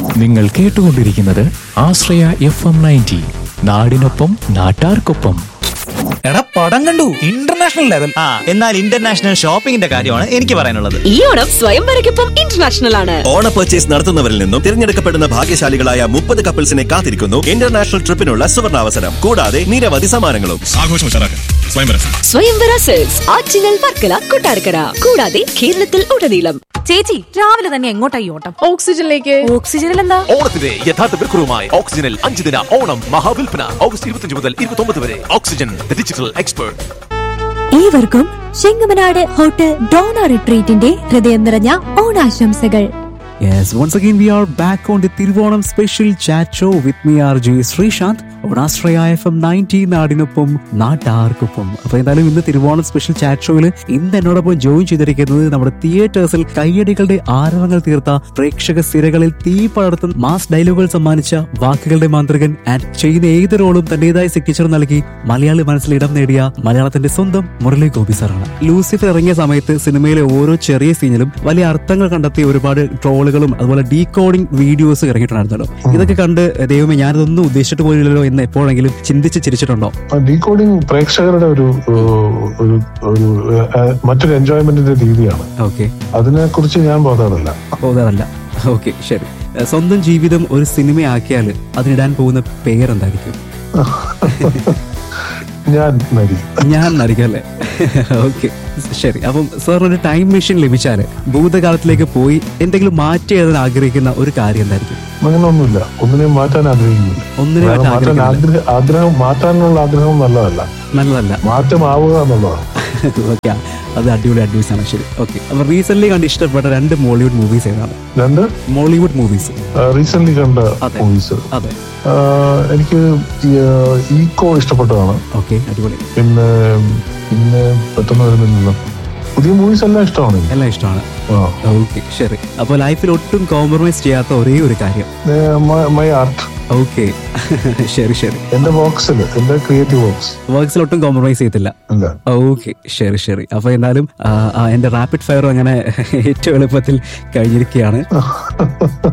നിങ്ങൾ കേട്ടുകൊണ്ടിരിക്കുന്നത് ആശ്രയ F M ninety നാടിനൊപ്പം നാട്ടാർക്കൊപ്പം എടാ പടം കണ്ടു ഇന്റർനാഷണൽ ലെവൽ ആ എന്നാൽ ഇന്റർനാഷണൽ ഷോപ്പിംഗിന്റെ കാര്യമാണ് എനിക്ക് പറയാനുള്ളത് ഈ ഓണം സ്വയംവരയ്ക്കൊപ്പം ഇന്റർനാഷണൽ ആണ് ഓണ പർച്ചേസ് നടത്തുന്നവരിൽ നിന്നും തിരഞ്ഞെടുക്കപ്പെടുന്ന ഭാഗ്യശാലികളായ മുപ്പത് കപ്പിൾസിനെ കാത്തിരിക്കുന്നു ഇന്റർനാഷണൽ ട്രിപ്പിനുള്ള സുവർണാവസരം കൂടാതെ നിരവധി സമ്മാനങ്ങളും ആഘോഷം ഉഷാറാക്കാൻ സ്വയംവരം സ്വയംവര സെൽസ് ആറ്റിങ്ങൽ വർക്കല കൊട്ടാരക്കര കൂടാതെ കേരളത്തിൽ ഉടനീളം ചേച്ചി രാവിലെ തന്നെ എങ്ങോട്ടായി ഓട്ടം ഓക്സിജനിലേക്ക് ഓക്സിജനിൽ എന്താ ഓണത്തിന്റെ യഥാർത്ഥ വിൽക്കുറവുമായി ഓക്സിജനിൽ അഞ്ച് ദിന ഓണം മഹാവിൽപ്പന ഓഗസ്റ്റ് ഇരുപത്തിയഞ്ച് മുതൽ ഇരുപത്തി വരെ ഓക്സിജൻ ദ ഡിജിറ്റൽ എക്സ്പേർട്ട് ഏവർക്കും ചെങ്ങമനാട് ഹോട്ടൽ ഡോണ റിട്രീറ്റിന്റെ ഹൃദയം നിറഞ്ഞ ഓണാശംസകൾ Yes, once again we are back on the Tiruvonam special chat show with me RJ Sreesanth on Astraya FM 90 നാടിനൊപ്പം നാട്ടാർക്കൊപ്പം അപ്പൊ എന്തായാലും ഇന്ന് തിരുവോണം സ്പെഷ്യൽ ചാറ്റ് ഷോയിൽ ഇന്ന് എന്നോടൊപ്പം ജോയിൻ ചെയ്തിരിക്കുന്നത് നമ്മുടെ തിയേറ്റേഴ്സിൽ കയ്യടികളുടെ ആരവങ്ങൾ തീർത്ത പ്രേക്ഷക സിരകളിൽ തീ പടർത്തുന്ന മാസ് ഡയലോഗുകൾ സമ്മാനിച്ച വാക്കുകളുടെ മാന്ത്രികൻ ആൻഡ് ചെയ്യുന്ന ഏത് റോളും തന്റേതായ സിഗ്നേച്ചർ നൽകി മലയാളി മനസ്സിൽ ഇടം നേടിയ മലയാളത്തിന്റെ സ്വന്തം മുരളി ഗോപി സാറാണ് ലൂസിഫർ ഇറങ്ങിയ സമയത്ത് സിനിമയിലെ ഓരോ ചെറിയ സീനിലും വലിയ അർത്ഥങ്ങൾ കണ്ടെത്തിയ ഒരുപാട് ട്രോളുകളും അതുപോലെ ഡീകോഡിംഗ് വീഡിയോസ് ഇറങ്ങിയിട്ടുണ്ടായിരുന്നല്ലോ ഇതൊക്കെ കണ്ട് ദൈവമേ ഞാനിതൊന്നും ഉദ്ദേശിച്ചിട്ട് പോലില്ലല്ലോ എന്ന് എപ്പോഴെങ്കിലും ചിന്തിച്ച് ചിരിച്ചിട്ടുണ്ടോ ഡീകോഡിംഗ് പ്രേക്ഷകരുടെ ഒരു ഏഹ്, ഒരു ഒരു ഏഹ്, മറ്റൊരു എൻജോയ്മെന്റിന്റെ രീതിയാണ് ഓക്കെ അതിനെ കുറിച്ച് ഞാൻ ബോധമല്ല ബോധമല്ല ഓക്കെ ശരി ഏഹ് സ്വന്തം ജീവിതം ഒരു സിനിമയാക്കിയാൽ അതിനിടാൻ പോകുന്ന പേരെന്തായിരിക്കും ഞാൻ നരി ഞാൻ നരികല്ലേ ഓക്കെ ശരി അപ്പം സാറിന് ഒരു ടൈം മെഷീൻ ലഭിച്ചാൽ ഭൂതകാലത്തിലേക്ക് പോയി എന്തെങ്കിലും മാറ്റി എഴുതാൻ ആഗ്രഹിക്കുന്ന ഒരു കാര്യം എന്തായിരിക്കും അങ്ങനെ ഒന്നുമില്ല ഒന്നിനെയും മാറ്റാൻ ആഗ്രഹിക്കുന്നില്ല ഒന്നിനെ കാരണം മാറ്റാൻ മാറ്റാൻ ആഗ്രഹിക്കുന്നില്ല. ആഗ്രഹം ആഗ്രഹം മാറ്റാനുള്ള ആഗ്രഹം നല്ലതല്ല നല്ലതല്ല മാറ്റമാവുക എന്നുള്ളതാണ് ഓക്കെ അത് അടിപൊളി അഡ്വൈസ് ആണ് ശരി ഓക്കെ അപ്പൊ റീസെന്റ് കണ്ട് ഇഷ്ടപ്പെട്ട രണ്ട് മോളിവുഡ് മൂവീസ് ഏതാണ് രണ്ട് മോളിവുഡ് മൂവീസ് റീസെന്റ് കണ്ട അതെ. മൂവീസ് അതെ എനിക്ക് ഈക്കോ ഇഷ്ടപ്പെട്ടതാണ് ഓക്കെ അടിപൊളി പിന്നെ പിന്നെ പെട്ടെന്ന് വരുന്നില്ലല്ലോ പുതിയ മൂവീസ് എല്ലാം ഇഷ്ടമാണ് എനിക്ക്. എല്ലാം ഇഷ്ടമാണ് ആ ഓക്കെ ശരി അപ്പൊ ലൈഫിൽ ഒട്ടും കോംപ്രമൈസ് ചെയ്യാത്ത ഒരേ ഒരു കാര്യം മൈ ആർട്ട് ഓക്കെ ശരി ശരി എന്റെ ബോക്സിൽ എന്റെ ക്രിയേറ്റീവ് ബോക്സ് വർക്ക്സിൽ ഒട്ടും കോംപ്രമൈസ് ചെയ്യത്തില്ല ഇല്ല ഓക്കെ ശരി ശരി അപ്പൊ എന്നാലും ആ, ആ, എന്റെ റാപ്പിഡ് ഫയറും അങ്ങനെ ഏറ്റവും എളുപ്പത്തിൽ കഴിഞ്ഞിരിക്കുകയാണ്